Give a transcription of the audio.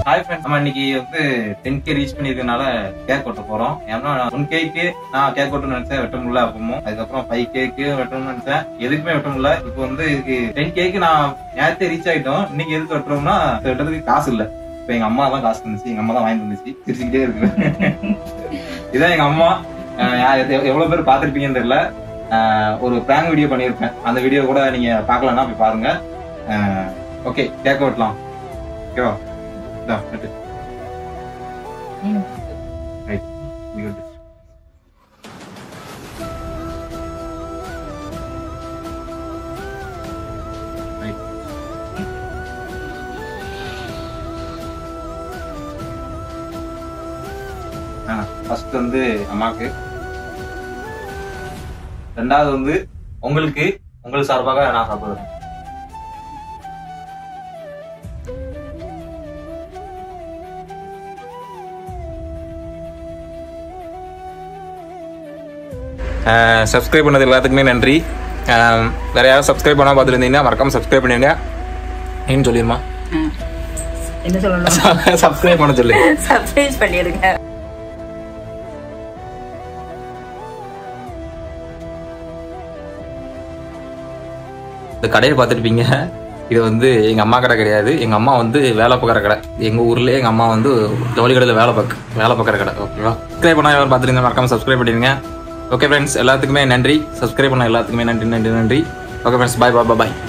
Hi friends நம்ம இன்னைக்கு வந்து டென் கே ரீச் பண்ணிருக்கனால கேக் வெட்ட போறோம் ஏன்னா ஒன் கேக்கு நான் கேக் வெட்டணும்னு நினைச்சேன் வெட்ட முடியல அப்பவும் அதுக்கப்புறம் ஃபைவ் கேக்கு வெட்டணும்னு நினைச்சேன் எதுக்குமே வெட்ட முடியல இப்போ வந்து இதுக்கு டென் கேக்கு நான் நேரத்தே ரீச் ஆயிட்டோம் இன்னைக்கு எதுக்கு வெட்டுறோம்னா இது வெட்டுறதுக்கு காசு இல்ல இப்போ எங்க அம்மா தான் காசு இருந்துச்சு எங்க அம்மா தான் வாங்கி வந்துச்சு சிரிச்சுக்கிட்டே இருக்கு இதான் எங்க அம்மா அஹ் யா- எத்த- எவ்வளவு பேர் பாத்திருப்பீங்கன்னு தெரியல அஹ் ஒரு பிராங்க் வீடியோ பண்ணியிருப்பேன் அந்த வீடியோ கூட நீங்க பார்க்கலன்னா போய் பாருங்க ஓகே கேக்க வெட்டலாம் ஓகேவா இந்தா, வெட்டு. Right. நீ வெட்டு. Right. ஆ, first வந்து அம்மாக்கு ரெண்டாவது வந்து உங்களுக்கு உங்கள் சார்பாக நான் சாப்பிடுறேன் சப்ஸ்கிரைப் பண்ணது எல்லாத்துக்குமே நன்றி அஹ் வேற யாரும் சப்ஸ்கிரைப் பண்ணாம பார்த்துருந்தீங்கன்னா மறக்காம சப்ஸ்கிரைப் பண்ணிடுங்க ஏன்னு சொல்லிடுமா என்ன சொல்லணும் சப்ஸ்கிரைப் பண்ண சொல்லு சர்ப்ரைஸ் பண்ணிடுங்க இந்த கடையை பார்த்துருப்பீங்க இது வந்து எங்க அம்மா கடை கிடையாது எங்க அம்மா வந்து வேலை பார்க்குற கடை எங்க ஊர்லயே எங்க அம்மா வந்து ஜவுளி கடையில் வேலை பார்க்க வேலை பார்க்குற கடை ஓகேவா சப்ஸ்கிரைப் பண்ணா யாரும் பார்த்துருங்க மறக்காம சப்ஸ்கிரைப் பண்ணிடுங்க ஓகே ஃப்ரெண்ட்ஸ் எல்லாத்துக்குமே நன்றி சப்ஸ்கிரைப் பண்ண எல்லாத்துக்குமே நன்றி நன்றி நன்றி ஓகே ஃப்ரெண்ட்ஸ் பாய் பாய் பாய்